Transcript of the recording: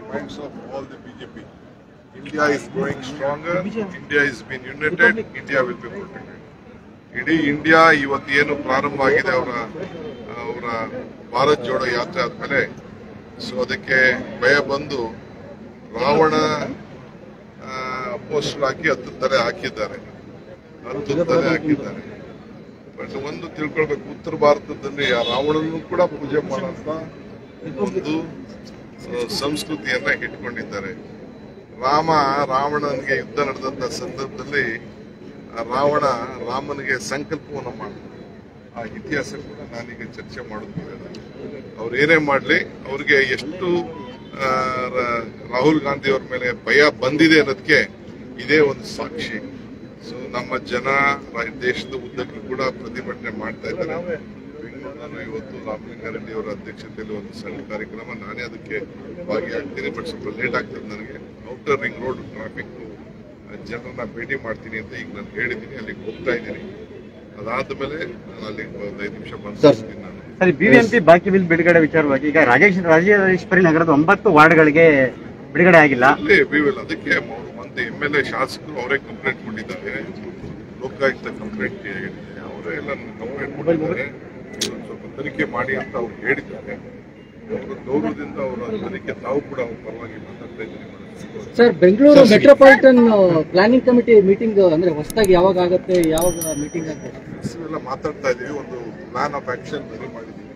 minds of all the BJP. India is growing stronger. India is being united. India will be protected. ಇಡೀ India ಇವತ್ತೇನು ಪ್ರಾರಂಭ ಆಗಿದೆ ಅವರ ಅವರ ಭಾರತ್ ಜೋಡೋ ಯಾತ್ರೆ ಆದ್ಮೇಲೆ ಸೊ ಅದಕ್ಕೆ ಭಯ ಬಂದು ರಾವಣ ಪೋಸ್ಟರ್ ಹಾಕಿ ಹತ್ತು ತಲೆ ಹಾಕಿದ್ದಾರೆ ಹತ್ತು ತಲೆ ಹಾಕಿದ್ದಾರೆ ಬಟ್ ಒಂದು ತಿಳ್ಕೊಳ್ಬೇಕು ಉತ್ತರ ಭಾರತದಲ್ಲಿ ಆ ರಾವಣನೂ ಕೂಡ ಪೂಜೆ ಮಾಡೋಂಥ ಒಂದು ಆ, ಸಂಸ್ಕೃತಿಯನ್ನ ಇಟ್ಕೊಂಡಿದ್ದಾರೆ ರಾಮ ರಾವಣನಿಗೆ ಯುದ್ಧ ನಡೆದಂತ ಸಂದರ್ಭದಲ್ಲಿ ಆ ರಾವಣ ರಾಮನಿಗೆ ಸಂಕಲ್ಪವನ್ನು ಮಾಡಿದ್ರು ಆ ಇತಿಹಾಸ ಕೂಡ ನಾನೀಗ ಚರ್ಚೆ ಮಾಡುತ್ತಿದ್ದೇನೆ ಅವ್ರು ಏನೇ ಮಾಡಲಿ ಅವ್ರಿಗೆ ಎಷ್ಟು ಆ, ರ- ರಾಹುಲ್ ಗಾಂಧಿ ಅವ್ರ ಮೇಲೆ ಭಯ ಬಂದಿದೆ ಅನ್ನೋದಕ್ಕೆ ಇದೇ ಒಂದು ಸಾಕ್ಷಿ ಸೊ ನಮ್ಮ ಜನ ರ- ದೇಶದ ಉದ್ದಕ್ಕೂ ಕೂಡ ಪ್ರತಿಭಟನೆ ಮಾಡ್ತಾ ಇದ್ದಾರೆ ಬೆಂಗಳೂರಿನ ಇವತ್ತು ರಾಮಲಿಂಗಾರೆಡ್ಡಿ ಅವರ ಅಧ್ಯಕ್ಷತೆಯಲ್ಲಿ ಒಂದು ಸಣ್ಣ ಕಾರ್ಯಕ್ರಮ ನಾನೇ ಅದಕ್ಕೆ ಭಾಗಿಯಾಗ್ತೀನಿ ಬಟ್ ಸ್ವಲ್ಪ ಲೇಟ್ ಆಗ್ತದೆ ನನಗೆ ಔಟರ್ ರಿಂಗ್ ರೋಡ್ ಟ್ರಾಫಿಕ್ ಜನರನ್ನ ಭೇಟಿ ಮಾಡ್ತೀನಿ ಅಂತ ಈಗ ನಾನು ಹೇಳಿದ್ದೀನಿ ಅಲ್ಲಿಗೆ ಹೋಗ್ತಾ ಇದ್ದೀನಿ ಅದಾದ್ಮೇಲೆ ನಾನು ಅಲ್ಲಿಗೆ ಒಂದು ಐದು ನಿಮಿಷ ಬಂದು ಸಿಗ್ತೀನಿ ನಾನು ಸರಿ ಬಿಬಿಎಂಪಿ ಬಾಕಿ ಬಿಲ್ ಬಿಡುಗಡೆ ವಿಚಾರವಾಗಿ ಈಗ ರಾಜೇಶ್ ರಾಜೇಶ್ವರಿ ನಗರದ ಒಂಬತ್ತು ವಾರ್ಡ್ಗಳಿಗೆ ಬಿಡುಗಡೆ ಆಗಿಲ್ಲ ಅಲ್ಲಿ ಬಿವಿಲ್ ಅದಕ್ಕೆ ಅವರು ಒಂದು ಎಮ್ ಎಲ್ ಎ ಶಾಸಕರು ಅವರೇ ಕಂಪ್ಲೇಂಟ್ ಕೊಟ್ಟಿದ್ದಾರೆ ಲೋಕಾಯುಕ್ತ ಕಂಪ್ಲೇಂಟ್ ಹೇಳಿದೆ ಅವರೇ ಎಲ್ಲ ಕಂಪ್ಲೇಂಟ್ ಕೊಟ್ಟಿದ್ದಾರೆ ಇದನ್ನ ಸ್ವಲ್ಪ ತನಿಖೆ ಮಾಡಿ ಅಂತ ಅವ್ರು ಹೇಳಿದ್ದಾರೆ ಅವರ ಗೌರವದಿಂದ ಅವರ ತನಿಖೆ ತಾವು ಕೂಡ ಅವ್ರ ಪರವಾಗಿ ಮಾತಾಡ್ತಾ ಇದ್ದೀನಿ sir Bengaluru metropolitan planning committee meeting ಅಂದ್ರೆ ಹೊಸದಾಗಿ ಯಾವಾಗ ಆಗುತ್ತೆ ಯಾವಾಗ ಮೀಟಿಂಗ್ ಆಗುತ್ತೆ ಎಲ್ಲ ಮಾತಾಡ್ತಾ ಇದೀವಿ ಒಂದು ಪ್ಲಾನ್ ಆಫ್ ಆಕ್ಷನ್ ರೆಡಿ ಮಾಡಿದ್ದೀವಿ